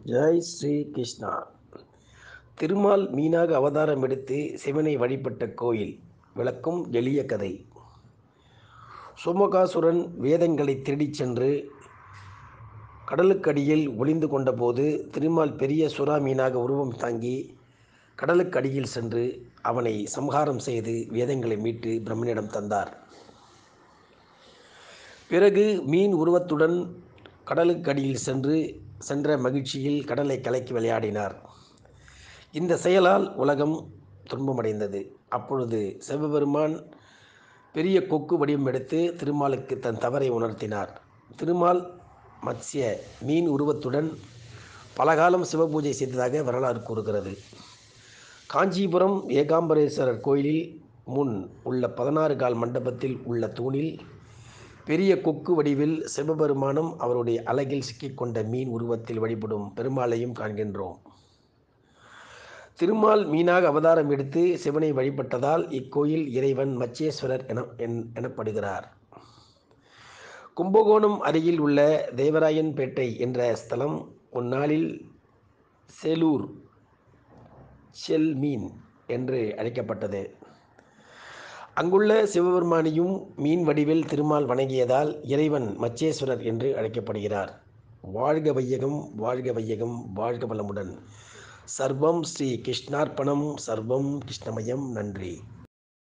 ஜெய் ஸ்ரீ கிருஷ்ணா திருமால் மீனாக அவதாரம் எடுத்து சிவனை வழிபட்ட கோயில் விளக்கும் எளிய கதை சோமகாசுரன் வேதங்களை திருடிச் சென்று கடலுக்கடியில் ஒளிந்து கொண்டபோது திருமால் பெரிய சுறா மீனாக உருவம் தாங்கி கடலுக்கடியில் சென்று அவனை சம்ஹாரம் செய்து வேதங்களை மீட்டு பிரம்மனிடம் தந்தார் பிறகு மீன் உருவத்துடன் கடலுக்கடியில் சென்று சென்ற மகிழ்ச்சியில் கடலை கலக்கி விளையாடினார் இந்த செயலால் உலகம் துன்பமடைந்தது அப்பொழுது சிவபெருமான் பெரிய கொக்கு வடிவம் எடுத்து திருமாலுக்கு தன் தவறை உணர்த்தினார் திருமால் மத்ஸ்ய மீன் உருவத்துடன் பலகாலம் சிவபூஜை செய்ததாக வரலாறு கூறுகிறது காஞ்சிபுரம் ஏகாம்பரேஸ்வரர் கோயிலில் முன் உள்ள பதினாறு கால் மண்டபத்தில் உள்ள தூணில் பெரிய கொக்கு வடிவில் சிவபெருமானும் அவருடைய அழகில் சிக்கிக்கொண்ட மீன் உருவத்தில் வழிபடும் பெருமாளையும் காண்கின்றோம் திருமால் மீனாக அவதாரம் எடுத்து சிவனை வழிபட்டதால் இக்கோயில் இறைவன் மச்சேஸ்வரர் என எனப்படுகிறார் கும்பகோணம் அருகில் உள்ள தேவராயன்பேட்டை என்ற ஸ்தலம் ஒன்னாளில் செலூர் செல் மீன் என்று அழைக்கப்பட்டது அங்குள்ள சிவபெருமானியும் மீன் வடிவில் திருமால் வணங்கியதால் இறைவன் மச்சேஸ்வரர் என்று அழைக்கப்படுகிறார் வாழ்க வையகம் வாழ்க வையகம் வாழ்க வளமுடன் சர்வம் ஸ்ரீ கிருஷ்ணார்ப்பணம் சர்வம் கிருஷ்ணமயம் நன்றி